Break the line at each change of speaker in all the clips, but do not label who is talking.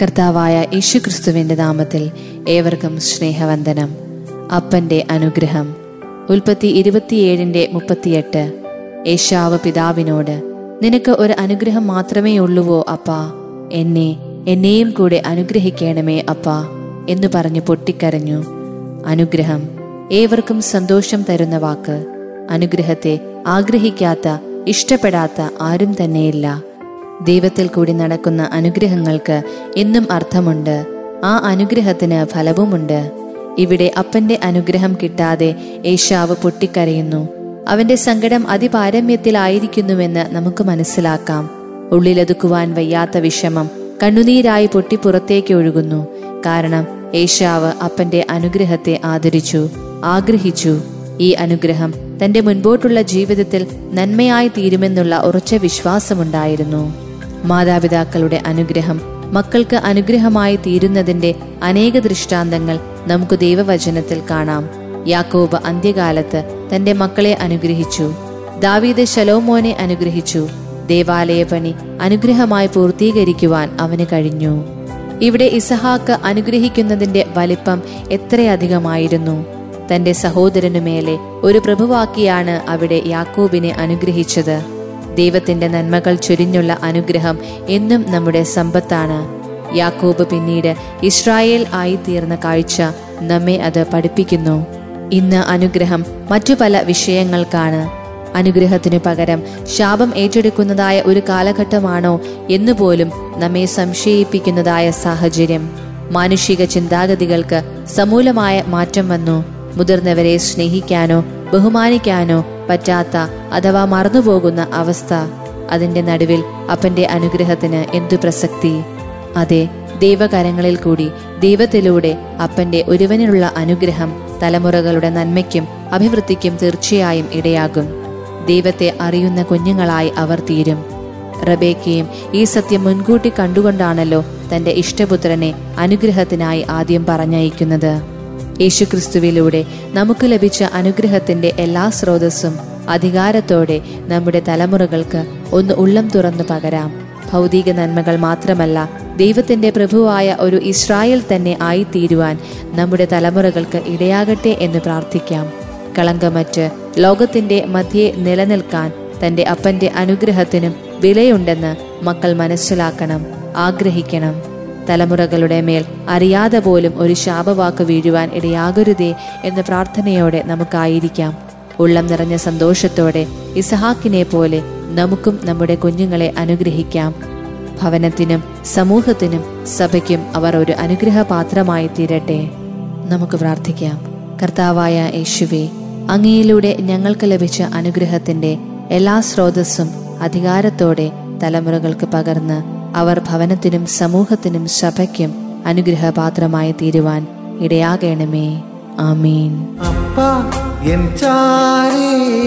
കർത്താവായ യേശുക്രിസ്തുവിന്റെ നാമത്തിൽ ഏവർക്കും സ്നേഹവന്ദനം അപ്പന്റെ അനുഗ്രഹം ഉൽപ്പത്തി ഇരുപത്തിയേഴിന്റെ മുപ്പത്തിയെട്ട് ഏശാവ് പിതാവിനോട് നിനക്ക് ഒരു അനുഗ്രഹം മാത്രമേ ഉള്ളുവോ അപ്പാ എന്നെ എന്നെയും കൂടെ അനുഗ്രഹിക്കണമേ അപ്പാ എന്നു പറഞ്ഞു പൊട്ടിക്കരഞ്ഞു അനുഗ്രഹം ഏവർക്കും സന്തോഷം തരുന്ന വാക്ക് അനുഗ്രഹത്തെ ആഗ്രഹിക്കാത്ത ഇഷ്ടപ്പെടാത്ത ആരും തന്നെയില്ല ദൈവത്തിൽ കൂടി നടക്കുന്ന അനുഗ്രഹങ്ങൾക്ക് എന്നും അർത്ഥമുണ്ട് ആ അനുഗ്രഹത്തിന് ഫലവുമുണ്ട് ഇവിടെ അപ്പന്റെ അനുഗ്രഹം കിട്ടാതെ ഏശാവ് പൊട്ടിക്കരയുന്നു അവന്റെ സങ്കടം അതിപാരമ്യത്തിലായിരിക്കുന്നുവെന്ന് നമുക്ക് മനസ്സിലാക്കാം ഉള്ളിലൊതുക്കുവാൻ വയ്യാത്ത വിഷമം കണ്ണുനീരായി പൊട്ടി പുറത്തേക്ക് ഒഴുകുന്നു കാരണം ഏശാവ് അപ്പന്റെ അനുഗ്രഹത്തെ ആദരിച്ചു ആഗ്രഹിച്ചു ഈ അനുഗ്രഹം തന്റെ മുൻപോട്ടുള്ള ജീവിതത്തിൽ നന്മയായി തീരുമെന്നുള്ള ഉറച്ച വിശ്വാസമുണ്ടായിരുന്നു മാതാപിതാക്കളുടെ അനുഗ്രഹം മക്കൾക്ക് അനുഗ്രഹമായി തീരുന്നതിന്റെ അനേക ദൃഷ്ടാന്തങ്ങൾ നമുക്ക് ദൈവവചനത്തിൽ കാണാം യാക്കോബ് അന്ത്യകാലത്ത് തന്റെ മക്കളെ അനുഗ്രഹിച്ചു ദാവീദ് ശലോമോനെ അനുഗ്രഹിച്ചു ദേവാലയ പണി അനുഗ്രഹമായി പൂർത്തീകരിക്കുവാൻ അവന് കഴിഞ്ഞു ഇവിടെ ഇസഹാക്ക് അനുഗ്രഹിക്കുന്നതിന്റെ വലിപ്പം എത്രയധികമായിരുന്നു തന്റെ സഹോദരനു മേലെ ഒരു പ്രഭുവാക്കിയാണ് അവിടെ യാക്കോബിനെ അനുഗ്രഹിച്ചത് ദൈവത്തിന്റെ നന്മകൾ ചൊരിഞ്ഞുള്ള അനുഗ്രഹം എന്നും നമ്മുടെ സമ്പത്താണ് യാക്കോബ് പിന്നീട് ഇസ്രായേൽ ആയി തീർന്ന കാഴ്ച നമ്മെ അത് പഠിപ്പിക്കുന്നു ഇന്ന് അനുഗ്രഹം മറ്റു പല വിഷയങ്ങൾക്കാണ് അനുഗ്രഹത്തിനു പകരം ശാപം ഏറ്റെടുക്കുന്നതായ ഒരു കാലഘട്ടമാണോ എന്നുപോലും നമ്മെ സംശയിപ്പിക്കുന്നതായ സാഹചര്യം മാനുഷിക ചിന്താഗതികൾക്ക് സമൂലമായ മാറ്റം വന്നു മുതിർന്നവരെ സ്നേഹിക്കാനോ ബഹുമാനിക്കാനോ പറ്റാത്ത അഥവാ മറന്നുപോകുന്ന അവസ്ഥ അതിന്റെ നടുവിൽ അപ്പന്റെ അനുഗ്രഹത്തിന് എന്തു പ്രസക്തി അതെ ദൈവകരങ്ങളിൽ കൂടി ദൈവത്തിലൂടെ അപ്പന്റെ ഒരുവനിലുള്ള അനുഗ്രഹം തലമുറകളുടെ നന്മയ്ക്കും അഭിവൃദ്ധിക്കും തീർച്ചയായും ഇടയാകും ദൈവത്തെ അറിയുന്ന കുഞ്ഞുങ്ങളായി അവർ തീരും റബേക്കയും ഈ സത്യം മുൻകൂട്ടി കണ്ടുകൊണ്ടാണല്ലോ തന്റെ ഇഷ്ടപുത്രനെ അനുഗ്രഹത്തിനായി ആദ്യം പറഞ്ഞയക്കുന്നത് യേശുക്രിസ്തുവിലൂടെ നമുക്ക് ലഭിച്ച അനുഗ്രഹത്തിന്റെ എല്ലാ സ്രോതസ്സും അധികാരത്തോടെ നമ്മുടെ തലമുറകൾക്ക് ഒന്ന് ഉള്ളം തുറന്നു പകരാം ഭൗതിക നന്മകൾ മാത്രമല്ല ദൈവത്തിന്റെ പ്രഭുവായ ഒരു ഇസ്രായേൽ തന്നെ ആയിത്തീരുവാൻ നമ്മുടെ തലമുറകൾക്ക് ഇടയാകട്ടെ എന്ന് പ്രാർത്ഥിക്കാം കളങ്കമറ്റ് ലോകത്തിന്റെ മധ്യേ നിലനിൽക്കാൻ തന്റെ അപ്പന്റെ അനുഗ്രഹത്തിനും വിലയുണ്ടെന്ന് മക്കൾ മനസ്സിലാക്കണം ആഗ്രഹിക്കണം തലമുറകളുടെ മേൽ അറിയാതെ പോലും ഒരു ശാപവാക്ക് വീഴുവാൻ ഇടയാകരുതേ എന്ന പ്രാർത്ഥനയോടെ നമുക്കായിരിക്കാം ഉള്ളം നിറഞ്ഞ സന്തോഷത്തോടെ ഇസഹാക്കിനെ പോലെ നമുക്കും നമ്മുടെ കുഞ്ഞുങ്ങളെ അനുഗ്രഹിക്കാം ഭവനത്തിനും സമൂഹത്തിനും സഭയ്ക്കും അവർ ഒരു അനുഗ്രഹപാത്രമായി തീരട്ടെ നമുക്ക് പ്രാർത്ഥിക്കാം കർത്താവായ യേശുവെ അങ്ങയിലൂടെ ഞങ്ങൾക്ക് ലഭിച്ച അനുഗ്രഹത്തിന്റെ എല്ലാ സ്രോതസ്സും അധികാരത്തോടെ തലമുറകൾക്ക് പകർന്ന് അവർ ഭവനത്തിനും സമൂഹത്തിനും സഭയ്ക്കും അനുഗ്രഹപാത്രമായി തീരുവാൻ ഇടയാകണമേ ആമീൻ
അപ്പ എൻ ചാരേ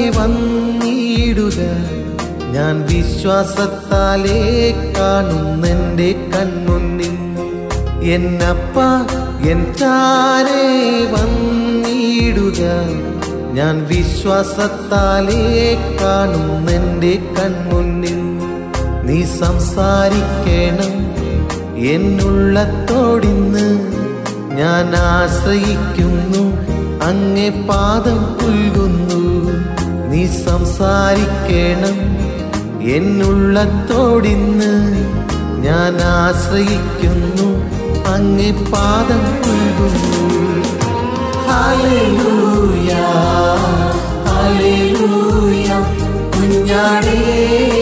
വന്നിടുക ഞാൻ വിശ്വാസത്താലേ കാണുന്നെന്റെ കൺമുന്നിൽ എന്നപ്പ എൻ ചാരേ വന്നിടുക ഞാൻ വിശ്വാസത്താലേ കാണുന്നെന്റെ കൺമുന്നിൽ നീ സംസാരിക്കണം എന്നുള്ളത്തോടിന്ന് ഞാൻ ആശ്രയിക്കുന്നു അങ്ങേ പാദം പുൽകുന്നു നീ സംസാരിക്കണം എന്നുള്ളത്തോടിന്ന് ഞാൻ ആശ്രയിക്കുന്നു അങ്ങേ പാദം പുൽകുന്നു ഹല്ലേലൂയ ഹല്ലേലൂയ കുഞ്ഞാടേ